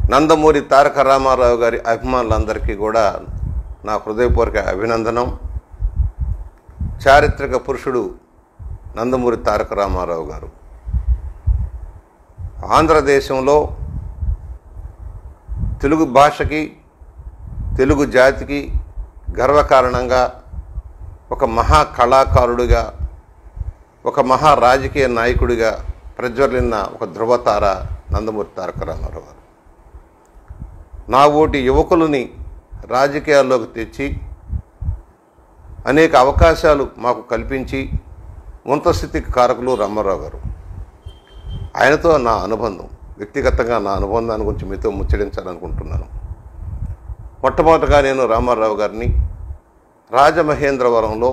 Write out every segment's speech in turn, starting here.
నందమూరి తారక రామారావు గారి అభిమానులందరికీ కూడా నా హృదయపూర్వక అభినందనం చారిత్రక పురుషుడు నందమూరి తారక రామారావు గారు ఆంధ్రదేశంలో తెలుగు భాషకి తెలుగు జాతికి గర్వకారణంగా ఒక మహా కళాకారుడిగా ఒక మహా రాజకీయ నాయకుడిగా ప్రజ్వలిన్న ఒక ధృవతార నందమూరి తారక రామారావు గారు నా ఓటి యువకులని రాజకీయాల్లోకి తెచ్చి అనేక అవకాశాలు మాకు కల్పించి ఉన్నత స్థితికి కారకులు రామారావు గారు ఆయనతో నా అనుబంధం వ్యక్తిగతంగా నా అనుబంధాన్ని గురించి మీతో ముచ్చరించాలనుకుంటున్నాను మొట్టమొదటగా నేను రామారావు గారిని రాజమహేంద్రవరంలో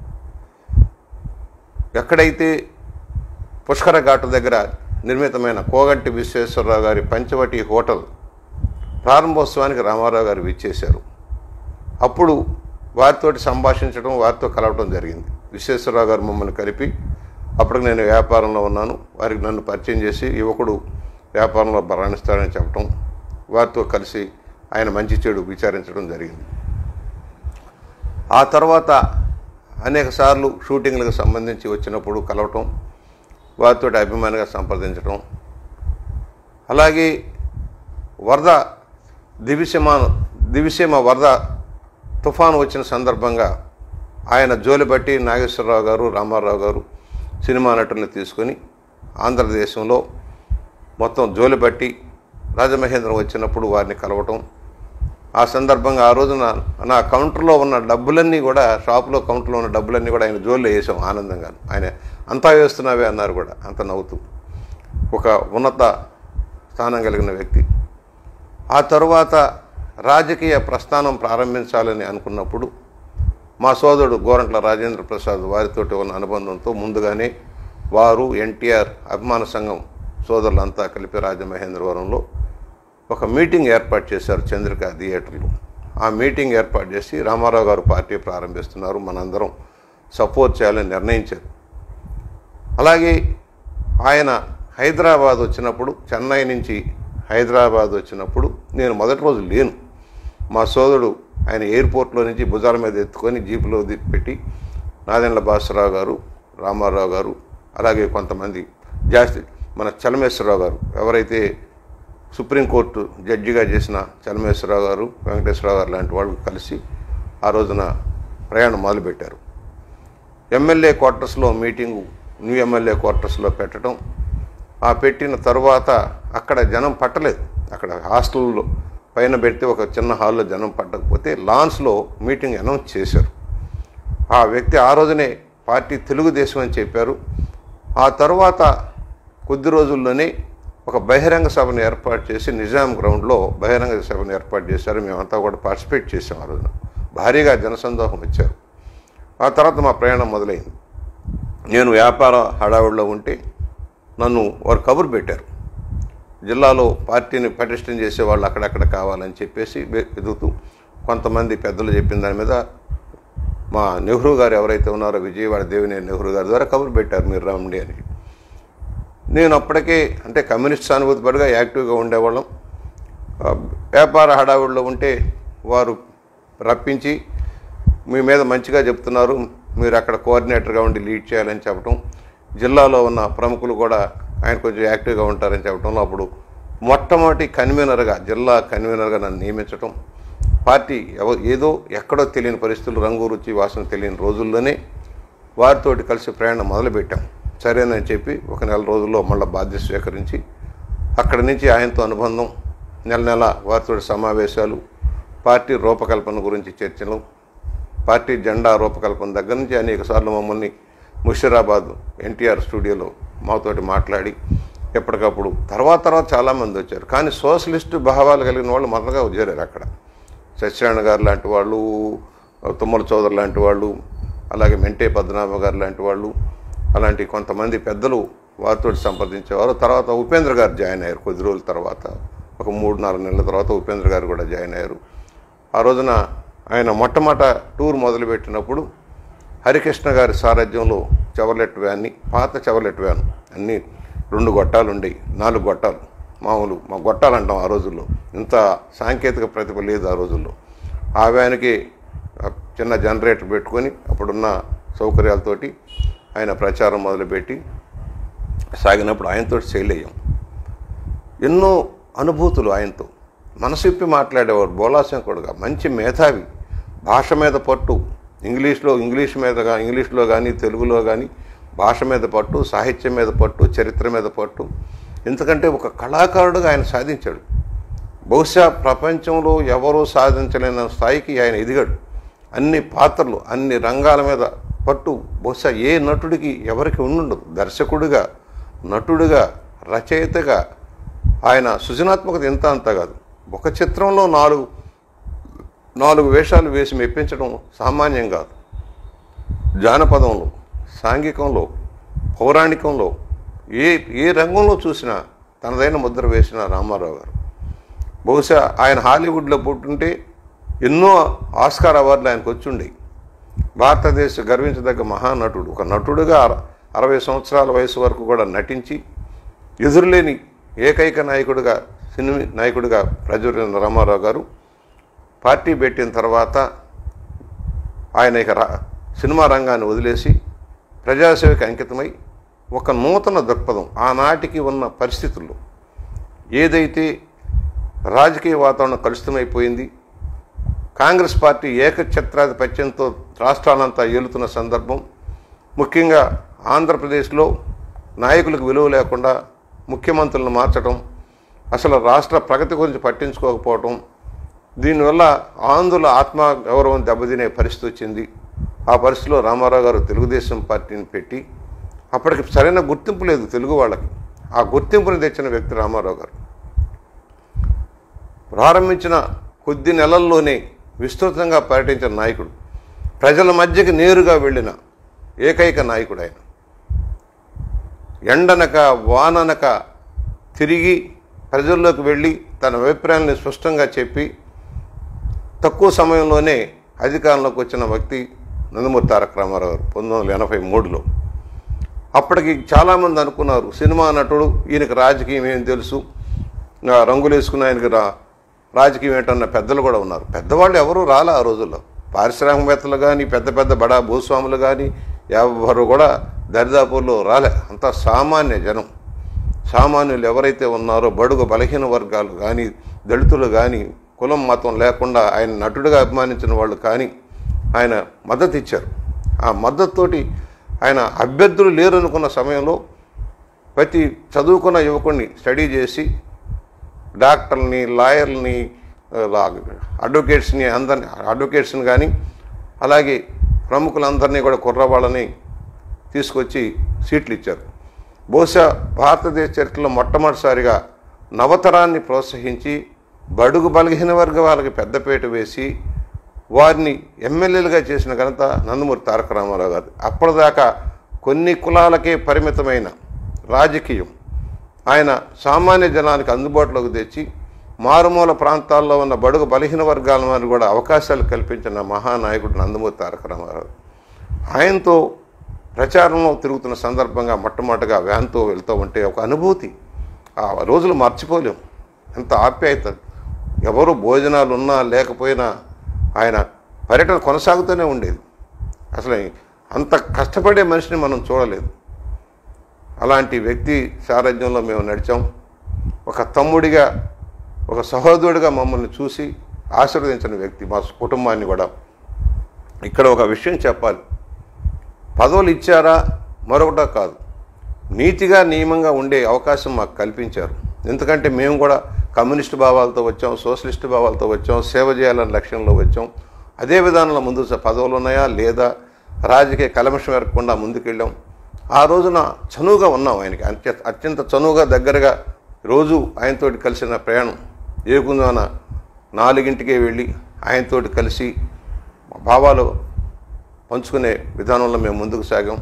ఎక్కడైతే పుష్కర ఘాటు దగ్గర నిర్మితమైన కోగంటి విశ్వేశ్వరరావు గారి పంచవటి హోటల్ ప్రారంభోత్సవానికి రామారావు గారు విచ్చేశారు అప్పుడు వారితోటి సంభాషించడం వారితో కలవడం జరిగింది విశ్వేశ్వరరావు గారు మమ్మల్ని కలిపి అప్పటికి నేను వ్యాపారంలో ఉన్నాను వారికి నన్ను పరిచయం చేసి యువకుడు వ్యాపారంలో రాణిస్తాడని చెప్పడం వారితో కలిసి ఆయన మంచి చెడు విచారించడం జరిగింది ఆ తర్వాత అనేక సార్లు షూటింగ్లకు సంబంధించి వచ్చినప్పుడు కలవటం వారితో అభిమానిగా సంప్రదించడం అలాగే వరద దివిసీమ దివిసీమ వరద తుఫాను వచ్చిన సందర్భంగా ఆయన జోలిబట్టి నాగేశ్వరరావు గారు రామారావు గారు సినిమా నటుల్ని తీసుకొని ఆంధ్రదేశంలో మొత్తం జోలిబట్టి రాజమహేంద్రం వచ్చినప్పుడు వారిని కలవటం ఆ సందర్భంగా ఆ రోజున నా కౌంటర్లో ఉన్న డబ్బులన్నీ కూడా షాపులో కౌంటర్లో ఉన్న డబ్బులన్నీ కూడా ఆయన జోల్లో వేసాం ఆనందంగా ఆయన అంతా వేస్తున్నావే అన్నారు కూడా అంత నవ్వుతూ ఒక ఉన్నత స్థానం కలిగిన వ్యక్తి ఆ తరువాత రాజకీయ ప్రస్థానం ప్రారంభించాలని అనుకున్నప్పుడు మా సోదరుడు గోరంట్ల రాజేంద్ర ప్రసాద్ వారితోటి ఉన్న అనుబంధంతో ముందుగానే వారు ఎన్టీఆర్ అభిమాన సంఘం సోదరులంతా కలిపి రాజమహేంద్రవరంలో ఒక మీటింగ్ ఏర్పాటు చేశారు చంద్రిక థియేటర్లో ఆ మీటింగ్ ఏర్పాటు చేసి రామారావు గారు పార్టీ ప్రారంభిస్తున్నారు మనందరం సపోర్ట్ చేయాలని నిర్ణయించారు అలాగే ఆయన హైదరాబాద్ వచ్చినప్పుడు చెన్నై నుంచి హైదరాబాద్ వచ్చినప్పుడు నేను మొదటి రోజు లేను మా సోదరుడు ఆయన ఎయిర్పోర్ట్లో నుంచి భుజాల మీద ఎత్తుకొని జీపులో ది- పెట్టి నాదెండ్ల భాస్కరరావు గారు రామారావు గారు అలాగే కొంతమంది జాస్తి మన చలమేశ్వరరావు గారు ఎవరైతే సుప్రీంకోర్టు జడ్జిగా చేసిన చలమేశ్వరరావు గారు వెంకటేశ్వరరావు గారు లాంటి వాళ్ళు కలిసి ఆ రోజున ప్రయాణం మొదలుపెట్టారు ఎమ్మెల్యే క్వార్టర్స్లో మీటింగు న్యూ ఎమ్మెల్యే క్వార్టర్స్లో పెట్టడం ఆ పెట్టిన తర్వాత అక్కడ జనం పట్టలేదు అక్కడ హాస్టల్లో పైన పెడితే ఒక చిన్న హాల్లో జనం పట్టకపోతే లాన్స్లో మీటింగ్ అనౌన్స్ చేశారు ఆ వ్యక్తి ఆ రోజునే పార్టీ తెలుగుదేశం అని చెప్పారు ఆ తర్వాత కొద్ది రోజుల్లోనే ఒక బహిరంగ సభను ఏర్పాటు చేసి నిజాం గ్రౌండ్లో బహిరంగ సభను ఏర్పాటు చేశారు మేమంతా కూడా పార్టిసిపేట్ చేసాం ఆ రోజున భారీగా జనసందోహం వచ్చారు ఆ తర్వాత మా ప్రయాణం మొదలైంది నేను వ్యాపార హడావుడిలో ఉంటే నన్ను వారు కబురు పెట్టారు జిల్లాలో పార్టీని పటిష్టం చేసే వాళ్ళు అక్కడక్కడ కావాలని చెప్పేసి వె- వెతుకుతూ కొంతమంది పెద్దలు చెప్పిన దాని మీద మా నెహ్రూ గారు ఎవరైతే ఉన్నారో విజయవాడ దేవినేని నెహ్రూ గారి ద్వారా కబురు పెట్టారు మీరు రండి అని నేను అప్పటికే అంటే కమ్యూనిస్ట్ సానుభూతి పడిగా యాక్టివ్గా ఉండేవాళ్ళం ఆ, వ్యాపార హడావుడిలో ఉంటే వారు రప్పించి మీ మీద మంచిగా చెప్తున్నారు మీరు అక్కడ కోఆర్డినేటర్గా ఉండి లీడ్ చేయాలని చెప్పడం జిల్లాలో ఉన్న ప్రముఖులు కూడా ఆయన కొంచెం యాక్టివ్గా ఉంటారని చెప్పడంలో అప్పుడు మొట్టమొదటి కన్వీనర్గా జిల్లా కన్వీనర్గా నన్ను నియమించడం పార్టీ ఎవ ఏదో ఎక్కడో తెలియని పరిస్థితులు రంగు రుచి వాసన తెలియని రోజుల్లోనే వారితోటి కలిసి ప్రయాణం మొదలుపెట్టాం సరేనని చెప్పి ఒక నెల రోజుల్లో మళ్ళీ బాధ్యత స్వీకరించి అక్కడి నుంచి ఆయనతో అనుబంధం నెల నెల వారితో సమావేశాలు పార్టీ రూపకల్పన గురించి చర్చలు పార్టీ జెండా రూపకల్పన దగ్గర నుంచి అనేక సార్లు మమ్మల్ని ముషిరాబాద్ ఎన్టీఆర్ స్టూడియోలో మాతోటి మాట్లాడి ఎప్పటికప్పుడు తర్వాత తర్వాత చాలామంది వచ్చారు కానీ సోషలిస్టు భావాలు కలిగిన వాళ్ళు మొదలుగా చేరారు అక్కడ సత్యనారాయణ గారు లాంటి వాళ్ళు తుమ్మల చౌదరి లాంటి వాళ్ళు అలాగే మెంటే పద్మనాభ గారు లాంటి వాళ్ళు అలాంటి కొంతమంది పెద్దలు వారితో సంప్రదించేవారు తర్వాత ఉపేంద్ర గారు జాయిన్ అయ్యారు కొద్ది రోజుల తర్వాత ఒక మూడు నాలుగు నెలల తర్వాత ఉపేంద్ర గారు కూడా జాయిన్ అయ్యారు ఆ రోజున ఆయన మొట్టమొదట టూర్ మొదలుపెట్టినప్పుడు హరికృష్ణ గారి సారథ్యంలో చవర్లెట్ వ్యాన్ని పాత చవర్లెట్ వ్యాన్ అన్నీ రెండు గొట్టాలు ఉండేవి నాలుగు గొట్టాలు మామూలు మా గొట్టాలు అంటాం ఆ రోజుల్లో ఇంత సాంకేతిక ప్రతిభ లేదు ఆ రోజుల్లో ఆవ్యానికి ఆ, చిన్న జనరేటర్ పెట్టుకొని అప్పుడున్న సౌకర్యాలతోటి ఆయన ప్రచారం మొదలుపెట్టి సాగినప్పుడు ఆయనతో సెయిల్ అయ్యాం ఎన్నో అనుభూతులు ఆయనతో మనసు ఇప్పి మాట్లాడేవాడు బోలాశంకుడుగా మంచి మేధావి భాష మీద పట్టు ఇంగ్లీష్లో ఇంగ్లీష్ మీద గా ఇంగ్లీష్లో కానీ తెలుగులో కానీ భాష మీద పట్టు సాహిత్యం మీద పట్టు చరిత్ర మీద పట్టు ఎందుకంటే ఒక కళాకారుడుగా ఆయన సాధించాడు బహుశా ప్రపంచంలో ఎవరూ సాధించలేని స్థాయికి ఆయన ఎదిగాడు అన్ని పాత్రలు అన్ని రంగాల మీద పట్టు బహుశా ఏ నటుడికి ఎవరికి ఉండుండదు దర్శకుడిగా నటుడిగా రచయితగా ఆయన సృజనాత్మకత ఎంత అంత కాదు ఒక చిత్రంలో నాలుగు నాలుగు వేషాలు వేసి మెప్పించడం సామాన్యం కాదు జానపదంలో సాంఘికంలో పౌరాణికంలో ఏ ఏ రంగంలో చూసినా తనదైన ముద్ర వేసిన రామారావు గారు బహుశా ఆయన హాలీవుడ్లో పుట్టుంటే ఎన్నో ఆస్కార్ అవార్డులు ఆయనకు వచ్చుండేవి భారతదేశ గర్వించదగ్గ మహానటుడు ఒక నటుడుగా అర- అరవై సంవత్సరాల వయసు వరకు కూడా నటించి ఎదురులేని ఏకైక నాయకుడిగా సినిమా నాయకుడిగా ప్రజ్వలిన రామారావు గారు పార్టీ పెట్టిన తర్వాత ఆయన ఇక రా సినిమా రంగాన్ని వదిలేసి ప్రజాసేవకి అంకితమై ఒక నూతన దృక్పథం ఆనాటికి ఉన్న పరిస్థితుల్లో ఏదైతే రాజకీయ వాతావరణం కలుషితమైపోయింది కాంగ్రెస్ పార్టీ ఏకఛత్రాధిపత్యంతో రాష్ట్రాలంతా ఏలుతున్న సందర్భం ముఖ్యంగా ఆంధ్రప్రదేశ్లో నాయకులకు విలువ లేకుండా ముఖ్యమంత్రులను మార్చడం అసలు రాష్ట్ర ప్రగతి గురించి పట్టించుకోకపోవటం దీనివల్ల ఆంధ్రుల ఆత్మ గౌరవం దెబ్బతినే పరిస్థితి వచ్చింది ఆ పరిస్థితిలో రామారావు గారు తెలుగుదేశం పార్టీని పెట్టి అప్పటికి సరైన గుర్తింపు లేదు తెలుగు వాళ్ళకి ఆ గుర్తింపుని తెచ్చిన వ్యక్తి రామారావు గారు ప్రారంభించిన కొద్ది నెలల్లోనే విస్తృతంగా పర్యటించిన నాయకుడు ప్రజల మధ్యకి నేరుగా వెళ్ళిన ఏకైక నాయకుడు ఆయన ఎండనక వాననక తిరిగి ప్రజల్లోకి వెళ్ళి తన అభిప్రాయాన్ని స్పష్టంగా చెప్పి తక్కువ సమయంలోనే అధికారంలోకి వచ్చిన వ్యక్తి నందమూరి తారక రామారావు గారు పంతొమ్మిది వందల ఎనభై మూడులో అప్పటికి చాలామంది అనుకున్నారు సినిమా నటుడు ఈయనకి రాజకీయం ఏం తెలుసు ఆ రంగులు వేసుకున్న ఆయనకి రా రాజకీయం ఏంటన్న పెద్దలు కూడా ఉన్నారు పెద్దవాళ్ళు ఎవరూ రాలే ఆ రోజుల్లో పారిశ్రామికవేత్తలు కానీ పెద్ద పెద్ద బడా భూస్వాములు కానీ ఎవరు కూడా దరిదాపుల్లో రాలే అంతా సామాన్య జనం సామాన్యులు ఎవరైతే ఉన్నారో బడుగు బలహీన వర్గాలు కానీ దళితులు కానీ కులం మతం లేకుండా ఆయన నటుడిగా అభిమానించిన వాళ్ళు కానీ ఆయన మద్దతు ఇచ్చారు ఆ మద్దతుతోటి ఆయన అభ్యర్థులు లేరు అనుకున్న సమయంలో ప్రతి చదువుకున్న యువకుడిని స్టడీ చేసి డాక్టర్ని లాయర్ని ఆ, లా- అడ్వకేట్స్ని అందరిని అడ్వకేట్స్ని కానీ అలాగే ప్రముఖులందరినీ కూడా కుర్రవాళ్ళని తీసుకొచ్చి సీట్లు ఇచ్చారు బహుశా భారతదేశ చరిత్రలో మొట్టమొదటిసారిగా నవతరాన్ని ప్రోత్సహించి బడుగు బలహీన వర్గ వాళ్ళకి పెద్దపీట వేసి వారిని ఎమ్మెల్యేలుగా చేసిన ఘనత నందమూరి తారక రామారావు గారు అప్పటిదాకా కొన్ని కులాలకే పరిమితమైన రాజకీయం ఆయన సామాన్య జనానికి అందుబాటులోకి తెచ్చి మారుమూల ప్రాంతాల్లో ఉన్న బడుగు బలహీన వర్గాల వారికి కూడా అవకాశాలు కల్పించిన మహానాయకుడు నందమూరి తారక రామారావు ఆయనతో ప్రచారంలో తిరుగుతున్న సందర్భంగా మొట్టమొదటిగా వ్యాన్తో వెళ్తూ ఉంటే ఒక అనుభూతి ఆ రోజులు మర్చిపోలేం ఎంత ఆప్యాయత ఎవరు భోజనాలు ఉన్నా లేకపోయినా ఆయన పర్యటన కొనసాగుతూనే ఉండేది అసలు అంత కష్టపడే మనిషిని మనం చూడలేదు అలాంటి వ్యక్తి సారథ్యంలో మేము నడిచాం ఒక తమ్ముడిగా ఒక సహోదరుడిగా మమ్మల్ని చూసి ఆశీర్వదించిన వ్యక్తి మా కుటుంబాన్ని కూడా ఇక్కడ ఒక విషయం చెప్పాలి పదవులు ఇచ్చారా మరొకటో కాదు నీతిగా నియమంగా ఉండే అవకాశం మాకు కల్పించారు ఎందుకంటే మేము కూడా కమ్యూనిస్ట్ భావాలతో వచ్చాం సోషలిస్ట్ భావాలతో వచ్చాం సేవ చేయాలనే లక్ష్యంలో వచ్చాం అదే విధానంలో ముందు స- పదవులు ఉన్నాయా లేదా రాజకీయ కలమషం ఎరగకుండా ముందుకెళ్ళాం ఆ రోజున చనువుగా ఉన్నాం ఆయనకి అత్య అత్యంత చనువుగా దగ్గరగా రోజు ఆయనతోటి కలిసిన ప్రయాణం ఏకుందాన నాలుగింటికే వెళ్ళి ఆయనతోటి కలిసి భావాలు పంచుకునే విధానంలో మేము ముందుకు సాగాం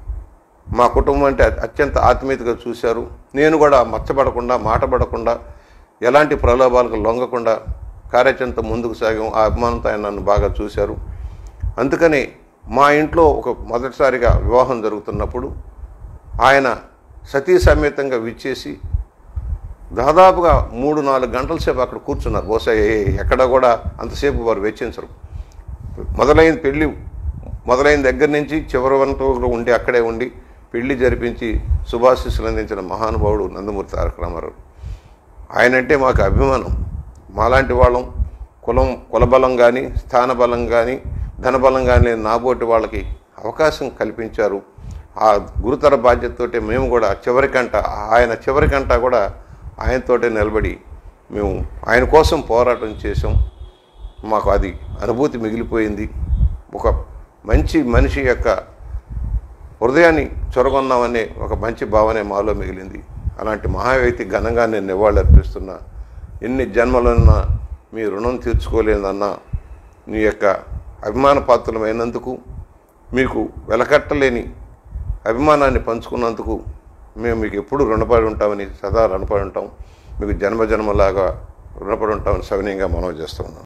మా కుటుంబం అంటే అ- అత్యంత ఆత్మీయతగా చూశారు నేను కూడా మచ్చబడకుండా మాటపడకుండా ఎలాంటి ప్రలోభాలకు లొంగకుండా కార్యాచరణతో ముందుకు సాగాం ఆ అభిమానంతో ఆయన నన్ను బాగా చూశారు అందుకని మా ఇంట్లో ఒక మొదటిసారిగా వివాహం జరుగుతున్నప్పుడు ఆయన సతీ సమేతంగా విచ్చేసి దాదాపుగా మూడు నాలుగు గంటల సేపు అక్కడ కూర్చున్నారు బహుశా ఏ- ఎక్కడ కూడా అంతసేపు వారు వెచ్చించరు మొదలైన పెళ్ళి మొదలైన దగ్గర నుంచి చివరి వరకు ఉండి అక్కడే ఉండి పెళ్లి జరిపించి శుభాశీస్సులు అందించిన మహానుభావుడు నందమూరి తారక రామారావు ఆయన అంటే మాకు అభిమానం మాలాంటి వాళ్ళం కులం కులబలం కానీ స్థానబలం కానీ ధనబలం కానీ లేని నాబోటి వాళ్ళకి అవకాశం కల్పించారు ఆ గురుతర బాధ్యతతోటే మేము కూడా చివరికంట ఆయన చివరికంట కూడా ఆయనతోటే నిలబడి మేము ఆయన కోసం పోరాటం చేసాం మాకు అది అనుభూతి మిగిలిపోయింది ఒక మంచి మనిషి యొక్క హృదయాన్ని చొరగొన్నామనే ఒక మంచి భావనే మాలో మిగిలింది అలాంటి మహావ్యక్తి ఘనంగా నేను నివాళులర్పిస్తున్నా ఎన్ని జన్మలున్నా మీ రుణం తీర్చుకోలేదన్నా మీ యొక్క అభిమాన పాత్రమైనందుకు మీకు వెలకట్టలేని అభిమానాన్ని పంచుకున్నందుకు మేము మీకు ఎప్పుడు రుణపడి ఉంటామని సదా రుణపడి ఉంటాం మీకు జన్మ జన్మలాగా రుణపడి ఉంటామని సవినయంగా మనవి చేస్తున్నాం